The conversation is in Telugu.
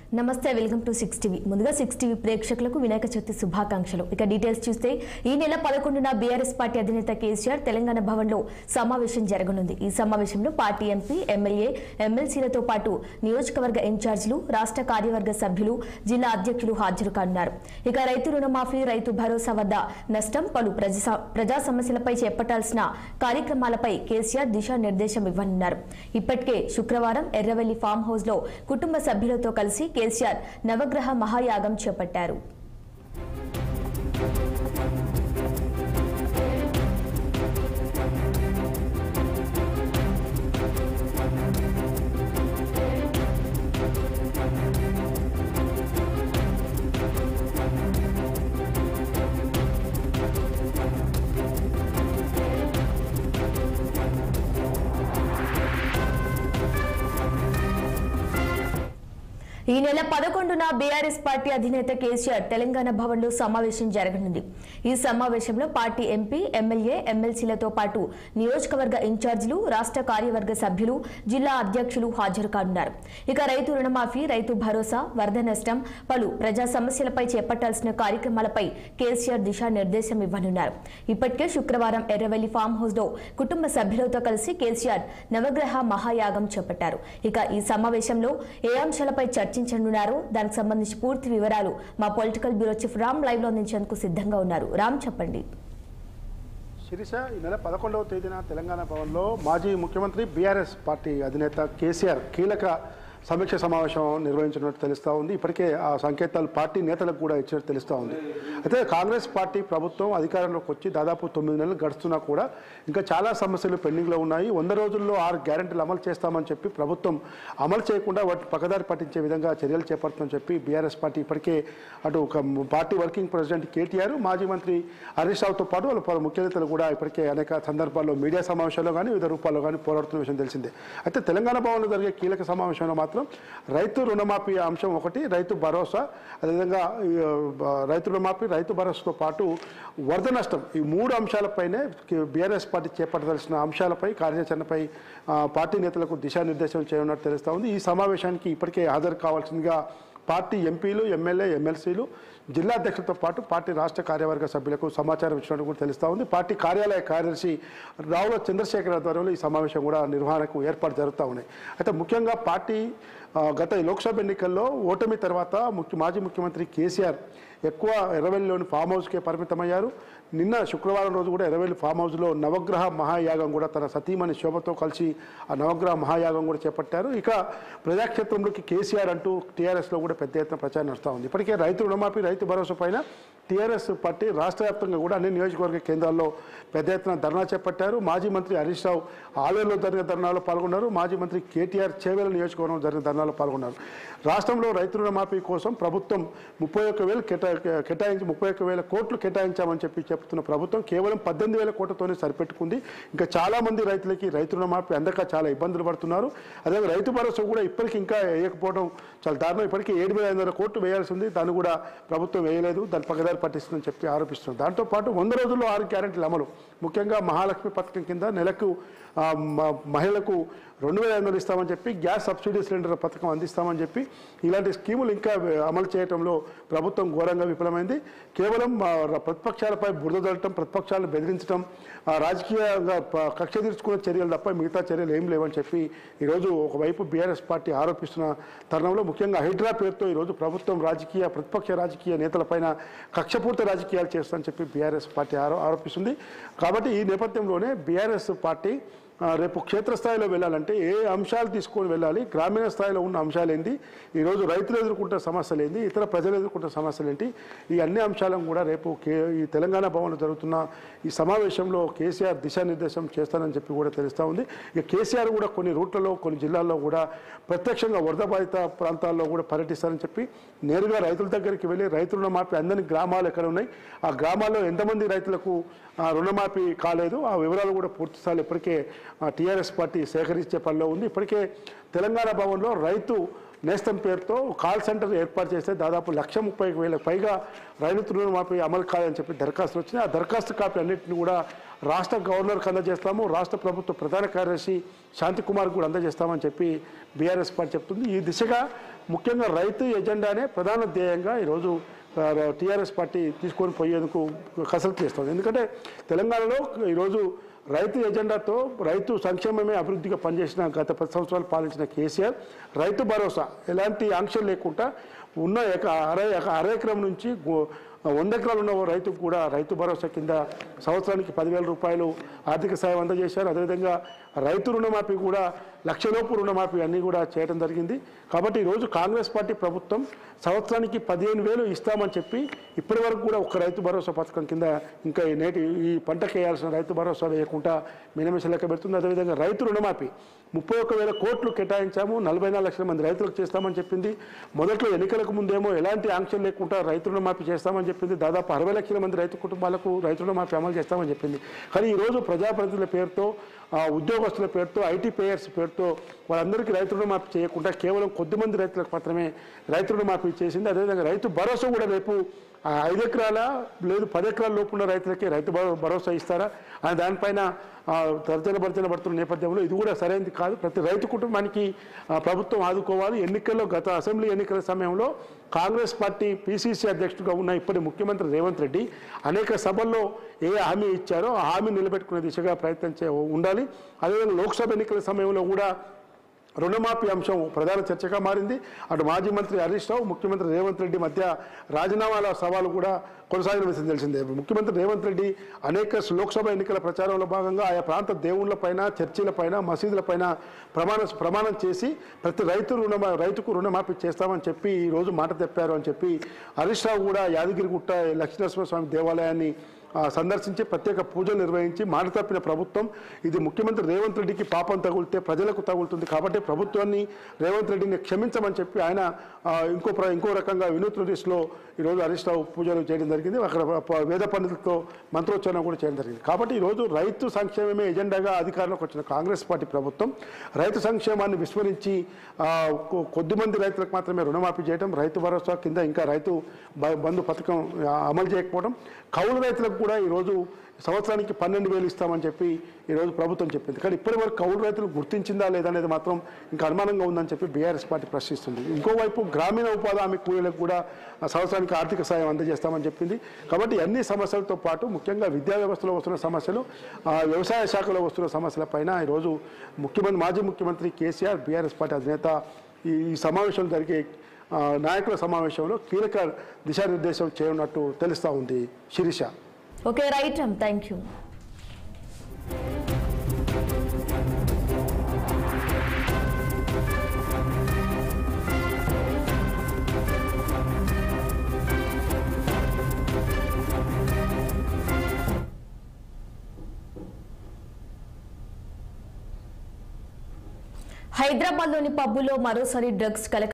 నమస్తే వెల్కమ్ టు సిక్స్ టీవీ ముందుగా సిక్స్ టీవీ ప్రేక్షకులకు వినాయక చవితి శుభాకాంక్షలు ఇక డీటెయిల్స్ చూస్తే ఈ నెల పదకొండున బీఆర్ఎస్ పార్టీ అధినేత కేసీఆర్ తెలంగాణ భవన్లో సమావేశం జరగనుంది ఈ సమావేశంలో పార్టీ ఎంపీ ఎమ్మెల్యే ఎమ్మెల్సీలతో పాటు నియోజకవర్గ ఇన్ఛార్జీలు రాష్ట్ర కార్యవర్గ సభ్యులు జిల్లా అధ్యక్షులు హాజరు కానున్నారు ఇక రైతు రుణమాఫీ రైతు భరోసా వద్ద నష్టం పలు ప్రజా ప్రజా సమస్యలపై చేపట్టాల్సిన కార్యక్రమాలపై కేసీఆర్ దిశానిర్దేశం ఇవ్వనున్నారు ఇప్పటికే శుక్రవారం ఎర్రవెల్లి ఫామ్ హౌస్ లో కుటుంబ సభ్యులతో కలిసి కేసీఆర్ నవగ్రహ మహాయాగం చేపట్టారు ఈ నెల పదకొండున బీఆర్ఎస్ పార్టీ అధినేత కేసీఆర్ తెలంగాణ భవన్లో సమావేశం జరగనుంది ఈ సమావేశంలో పార్టీ ఎంపీ ఎమ్మెల్యే ఎమ్మెల్సీలతో పాటు నియోజకవర్గ ఇన్ఛార్జీలు రాష్ట్ర కార్యవర్గ సభ్యులు జిల్లా అధ్యక్షులు హాజరు కానున్నారు ఇక రైతు రుణమాఫీ రైతు భరోసా వరద నష్టం పలు ప్రజా సమస్యలపై చేపట్టాల్సిన కార్యక్రమాలపై కేసీఆర్ దిశానిర్దేశం ఇవ్వనున్నారు ఇప్పటికే శుక్రవారం ఎర్రవెల్లి ఫామ్ హౌస్ లో కుటుంబ సభ్యులతో కలిసి కేసీఆర్ నవగ్రహ మహాయాగం చేపట్టారు ఇక ఈ సమావేశంలో ఏ అంశాలపై చర్చించనున్నారో దానికి సంబంధించి పూర్తి వివరాలు మా political bureau chief Ram live లో అందించేందుకు సిద్ధంగా ఉన్నారు రామ్ చెప్పండి శిరీష ఈ నెల పదకొండవ తేదీన తెలంగాణ భవన్లో మాజీ ముఖ్యమంత్రి బీఆర్ఎస్ పార్టీ అధినేత కేసీఆర్ కీలక సమీక్ష సమావేశం నిర్వహించినట్టు తెలుస్తూ ఉంది ఇప్పటికే ఆ సంకేతాలు పార్టీ నేతలకు కూడా ఇచ్చినట్టు తెలుస్తూ ఉంది అయితే కాంగ్రెస్ పార్టీ ప్రభుత్వం అధికారంలోకి వచ్చి దాదాపు తొమ్మిది నెలలు గడుస్తున్నా కూడా ఇంకా చాలా సమస్యలు పెండింగ్లో ఉన్నాయి వంద రోజుల్లో ఆరు గ్యారెంటీలు అమలు చేస్తామని చెప్పి ప్రభుత్వం అమలు చేయకుండా వాటి పక్కదారి పట్టించే విధంగా చర్యలు చేపడుతుందని చెప్పి బీఆర్ఎస్ పార్టీ ఇప్పటికే అటు ఒక పార్టీ వర్కింగ్ ప్రెసిడెంట్ కేటీఆర్ మాజీ మంత్రి హరీష్ రావుతో పాటు వాళ్ళ పలు ముఖ్య నేతలు కూడా ఇప్పటికే అనేక సందర్భాల్లో మీడియా సమావేశాల్లో కానీ వివిధ రూపాల్లో కానీ పోరాడుతున్న విషయం తెలిసిందే అయితే తెలంగాణ భవన్లో జరిగే కీలక సమావేశంలో మాత్రం రైతు రుణమాఫీ అంశం ఒకటి రైతు భరోసా అదేవిధంగా ఈ, ఆ, రైతు రుణమాఫీ రైతు భరోసాతో పాటు వరద నష్టం ఈ మూడు అంశాలపైనే బీఆర్ఎస్ పార్టీ చేపట్టదలసిన అంశాలపై కార్యాచరణపై ఆ, పార్టీ నేతలకు దిశానిర్దేశం చేయనున్నట్టు తెలుస్తూ ఉంది ఈ సమావేశానికి ఇప్పటికే హాజరు కావాల్సిందిగా పార్టీ ఎంపీలు ఎమ్మెల్యే ఎమ్మెల్సీలు జిల్లా అధ్యక్షులతో పాటు పార్టీ రాష్ట్ర కార్యవర్గ సభ్యులకు సమాచారం ఇచ్చినట్టు కూడా తెలుస్తూ ఉంది పార్టీ కార్యాలయ కార్యదర్శి రావుల చంద్రశేఖర్ ఆధ్వర్యంలో ఈ సమావేశం కూడా నిర్వహణకు ఏర్పాటు జరుగుతూ ఉన్నాయి అయితే ముఖ్యంగా పార్టీ ఆ, గత లోక్సభ ఎన్నికల్లో ఓటమి తర్వాత ముఖ్య మాజీ ముఖ్యమంత్రి కేసీఆర్ ఎక్కువ ఎర్రవెల్లిలోని ఫామ్ హౌస్కే పరిమితమయ్యారు నిన్న శుక్రవారం రోజు కూడా ఎర్రవెల్లి ఫామ్ హౌస్లో నవగ్రహ మహాయాగం కూడా తన సతీమణి శోభతో కలిసి ఆ నవగ్రహ మహాయాగం కూడా చేపట్టారు ఇక ప్రజాక్షేత్రంలోకి కేసీఆర్ అంటూ టీఆర్ఎస్లో కూడా పెద్ద ఎత్తున ప్రచారం నడుస్తూ ఉంది ఇప్పటికే రైతు రుణమాఫీ రైతు భరోసా పైన టీఆర్ఎస్ పార్టీ రాష్ట్ర వ్యాప్తంగా కూడా అన్ని నియోజకవర్గ కేంద్రాల్లో పెద్ద ఎత్తున ధర్నా చేపట్టారు మాజీ మంత్రి హరీష్ రావు ఆలయంలో జరిగిన ధర్నాలో పాల్గొన్నారు మాజీ మంత్రి కేటీఆర్ చేవేల నియోజకవర్గంలో జరిగిన ధర్నాలో పాల్గొన్నారు రాష్ట్రంలో రైతు రుణమాఫీ కోసం ప్రభుత్వం ముప్పై ఒక్క వేలు కేటా కేటాయించి ముప్పై ఒక్క వేల కోట్లు కేటాయించామని చెప్పి చెప్తున్న ప్రభుత్వం కేవలం పద్దెనిమిది వేల కోట్లతోనే సరిపెట్టుకుంది ఇంకా చాలా మంది రైతులకి రైతు రుణమాఫీ అందక చాలా ఇబ్బందులు పడుతున్నారు అదే రైతు భరోసా కూడా ఇప్పటికి ఇంకా వేయకపోవడం చాలా దారుణం ఇప్పటికీ ఏడు వేల ఐదు వందల కోట్లు వేయాల్సి ఉంది దాన్ని కూడా ప్రభుత్వం వేయలేదు దాన్ని పక్కదారి పట్టిస్తుందని చెప్పి ఆరోపిస్తున్నారు దాంతోపాటు వంద రోజుల్లో ఆరు గ్యారెంటీల అమలు ముఖ్యంగా మహాలక్ష్మి పథకం కింద నెలకు ఆ, మ- మహిళలకు రెండు వేల ఐదు వందలు ఇస్తామని చెప్పి గ్యాస్ సబ్సిడీ సిలిండర్ పథకం అందిస్తామని చెప్పి ఇలాంటి స్కీములు ఇంకా అమలు చేయడంలో ప్రభుత్వం ఘోరంగా విఫలమైంది కేవలం ఆ, ర- ప్రతిపక్షాలపై బురద జల్లటం ప్రతిపక్షాలను బెదిరించడం ఆ, రాజకీయంగా ప- కక్ష తీర్చుకునే చర్యలు తప్ప మిగతా చర్యలు ఏం లేవని చెప్పి ఈరోజు ఒకవైపు బీఆర్ఎస్ పార్టీ ఆరోపిస్తున్న తరుణంలో ముఖ్యంగా హైడ్రా పేరుతో ఈరోజు ప్రభుత్వం రాజకీయ ప్రతిపక్ష రాజకీయ నేతలపైన కక్షపూర్త రాజకీయాలు చేస్తుందని చెప్పి బీఆర్ఎస్ పార్టీ ఆరో ఆరోపిస్తుంది కాబట్టి ఈ నేపథ్యంలోనే బీఆర్ఎస్ పార్టీ ఆ, రేపు క్షేత్రస్థాయిలో వెళ్ళాలంటే ఏ అంశాలు తీసుకొని వెళ్ళాలి గ్రామీణ స్థాయిలో ఉన్న అంశాలు ఏంటి ఈరోజు రైతులు ఎదుర్కొంటున్న సమస్యలు ఏంటి ఇతర ప్రజలు ఎదుర్కొంటున్న సమస్యలు ఏంటి ఈ అన్ని అంశాలను కూడా రేపు కే ఈ తెలంగాణ భవన్లో జరుగుతున్న ఈ సమావేశంలో కేసీఆర్ దిశానిర్దేశం చేస్తానని చెప్పి కూడా తెలుస్తూ ఉంది ఇక కేసీఆర్ కూడా కొన్ని రూట్లలో కొన్ని జిల్లాల్లో కూడా ప్రత్యక్షంగా వరద బాధిత ప్రాంతాల్లో కూడా పర్యటిస్తారని చెప్పి నేరుగా రైతుల దగ్గరికి వెళ్ళి రైతు రుణమాఫీ అందని గ్రామాలు ఎక్కడ ఉన్నాయి ఆ గ్రామాల్లో ఎంతమంది రైతులకు ఆ, రుణమాఫీ కాలేదు ఆ వివరాలు కూడా పూర్తి స్థాయిలో ఇప్పటికే టీఆర్ఎస్ పార్టీ సేకరించే పనిలో ఉంది ఇప్పటికే తెలంగాణ భవన్లో రైతు నేస్తం పేరుతో కాల్ సెంటర్ ఏర్పాటు చేస్తే దాదాపు లక్ష ముప్పై వేల పైగా రైతు రుణమాఫీ అమలు కాదని చెప్పి దరఖాస్తులు వచ్చినాయి ఆ దరఖాస్తు కాపీ అన్నింటిని కూడా రాష్ట్ర గవర్నర్కి అందజేస్తాము రాష్ట్ర ప్రభుత్వ ప్రధాన కార్యదర్శి శాంతి కుమార్ కూడా అందజేస్తామని చెప్పి బీఆర్ఎస్ పార్టీ చెప్తుంది ఈ దిశగా ముఖ్యంగా రైతు ఎజెండానే ప్రధాన ధ్యేయంగా ఈరోజు టీఆర్ఎస్ పార్టీ తీసుకొని పోయేందుకు కసరత్తు చేస్తుంది ఎందుకంటే తెలంగాణలో ఈరోజు రైతు ఎజెండాతో రైతు సంక్షేమమే అభివృద్ధిగా పనిచేసిన గత పది సంవత్సరాలు పాలించిన కేసీఆర్ రైతు భరోసా ఎలాంటి ఆంక్షలు లేకుండా ఉన్న ఎక అర ఎక- అర ఎకరం నుంచి గో- వంద ఎకరాలు ఉన్న ఓ రైతుకు కూడా రైతు భరోసా కింద సంవత్సరానికి పదివేల రూపాయలు ఆర్థిక సాయం అందజేశారు అదేవిధంగా రైతు రుణమాఫీ కూడా లక్షలోపు రుణమాఫీ అన్నీ కూడా చేయడం జరిగింది కాబట్టి ఈరోజు కాంగ్రెస్ పార్టీ ప్రభుత్వం సంవత్సరానికి పదిహేను వేలు ఇస్తామని చెప్పి ఇప్పటి వరకు కూడా ఒక రైతు భరోసా పథకం కింద ఇంకా ఈ నేటి ఈ పంటకు వేయాల్సిన రైతు భరోసా వేయకుండా మినిమిష లెక్క పెడుతుంది అదేవిధంగా రైతు రుణమాఫీ ముప్పై ఒక్క వేల కోట్లు కేటాయించాము నలభై నాలుగు లక్షల మంది రైతులకు చేస్తామని చెప్పింది మొదట్లో ఎన్నికలకు ముందేమో ఎలాంటి ఆంక్షలు లేకుండా రైతు రుణమాఫీ చేస్తామని చెప్పింది దాదాపు అరవై లక్షల మంది రైతు కుటుంబాలకు రైతు రుణమాఫీ అమలు చేస్తామని చెప్పింది కానీ ఈరోజు ప్రజాప్రతినిధుల పేరుతో ఆ, ఉద్యోగస్తుల పేరుతో ఐటీ పేయర్స్ పేరుతో వాళ్ళందరికీ రైతు రుణమాఫీ చేయకుండా కేవలం కొద్దిమంది రైతులకు మాత్రమే రైతు రుణమాఫీ చేసింది అదేవిధంగా రైతు భరోసా కూడా రేపు ఆ ఐదు ఎకరాల లేదు పది ఎకరాల లోపు ఉన్న రైతులకి రైతు భరో- భరోసా ఇస్తారా అని దానిపైన ఆ, తర్జన భర్జన పడుతున్న నేపథ్యంలో ఇది కూడా సరైనది కాదు ప్రతి రైతు కుటుంబానికి ఆ, ప్రభుత్వం ఆదుకోవాలి ఎన్నికల్లో గత అసెంబ్లీ ఎన్నికల సమయంలో కాంగ్రెస్ పార్టీ పిసిసి అధ్యక్షుడిగా ఉన్న ఇప్పటి ముఖ్యమంత్రి రేవంత్ రెడ్డి అనేక సభల్లో ఏ హామీ ఇచ్చారో ఆ హామీ నిలబెట్టుకునే దిశగా ప్రయత్నం చే ఉండాలి అదేవిధంగా లోక్సభ ఎన్నికల సమయంలో కూడా రుణమాఫీ అంశం ప్రధాన చర్చగా మారింది అటు మాజీ మంత్రి హరీష్ రావు ముఖ్యమంత్రి రేవంత్ రెడ్డి మధ్య రాజీనామాల సవాలు కూడా కొనసాగిన విషయం తెలిసిందే ముఖ్యమంత్రి రేవంత్ రెడ్డి అనేక లోక్సభ ఎన్నికల ప్రచారంలో భాగంగా ఆయా ప్రాంత దేవుళ్లపైన చర్చిలపైన మసీదులపైన ప్రమాణ ప్రమాణం చేసి ప్రతి రైతు రుణ రైతుకు రుణమాఫీ చేస్తామని చెప్పి ఈ రోజు మాట తెప్పారు అని చెప్పి హరీష్ రావు కూడా యాదగిరిగుట్ట లక్ష్మీనరసింహస్వామి దేవాలయాన్ని ఆ, సందర్శించి ప్రత్యేక పూజలు నిర్వహించి మాట తప్పిన ప్రభుత్వం ఇది ముఖ్యమంత్రి రేవంత్ రెడ్డికి పాపం తగులితే ప్రజలకు తగులుతుంది కాబట్టి ప్రభుత్వాన్ని రేవంత్ రెడ్డిని క్షమించమని చెప్పి ఆయన ఆ, ఇంకో ప్ర- ఇంకో రకంగా వినూత్న రీతిలో ఈరోజు హరీష్ రావు పూజలు చేయడం జరిగింది అక్కడ ప- వేద పండితులతో మంత్రోచ్చారణ కూడా చేయడం జరిగింది కాబట్టి ఈరోజు రైతు సంక్షేమమే ఎజెండాగా అధికారంలోకి వచ్చిన కాంగ్రెస్ పార్టీ ప్రభుత్వం రైతు సంక్షేమాన్ని విస్మరించి ఆ, కొ- కొద్దిమంది రైతులకు మాత్రమే రుణమాఫీ చేయడం రైతు భరోసా కింద ఇంకా రైతు బ- బంధు పథకం ఆ, అమలు చేయకపోవడం కౌలు రైతులకు కూడా ఈరోజు సంవత్సరానికి పన్నెండు వేలు ఇస్తామని చెప్పి ఈరోజు ప్రభుత్వం చెప్పింది కానీ ఇప్పటి వరకు కౌలు రైతులు గుర్తించిందా లేదనేది మాత్రం ఇంకా అనుమానంగా ఉందని చెప్పి బీఆర్ఎస్ పార్టీ ప్రశ్నిస్తుంది ఇంకోవైపు గ్రామీణ ఉపాధి హామీ కూలీలకు కూడా ఆ సంవత్సరానికి ఆర్థిక సాయం అందజేస్తామని చెప్పింది కాబట్టి అన్ని సమస్యలతో పాటు ముఖ్యంగా విద్యా వ్యవస్థలో వస్తున్న సమస్యలు ఆ, వ్యవసాయ శాఖలో వస్తున్న సమస్యలపైన ఈరోజు ముఖ్యమంత్రి మాజీ ముఖ్యమంత్రి కేసీఆర్ బీఆర్ఎస్ పార్టీ అధినేత ఈ ఈ సమావేశం జరిగే ఆ, నాయకుల సమావేశంలో కీలక దిశానిర్దేశం చేయనున్నట్టు తెలుస్తూ ఉంది Sirisha okay right Ram thank you హైదరాబాద్లోని పబ్బులో మరోసారి డ్రగ్స్ కలెక్ట్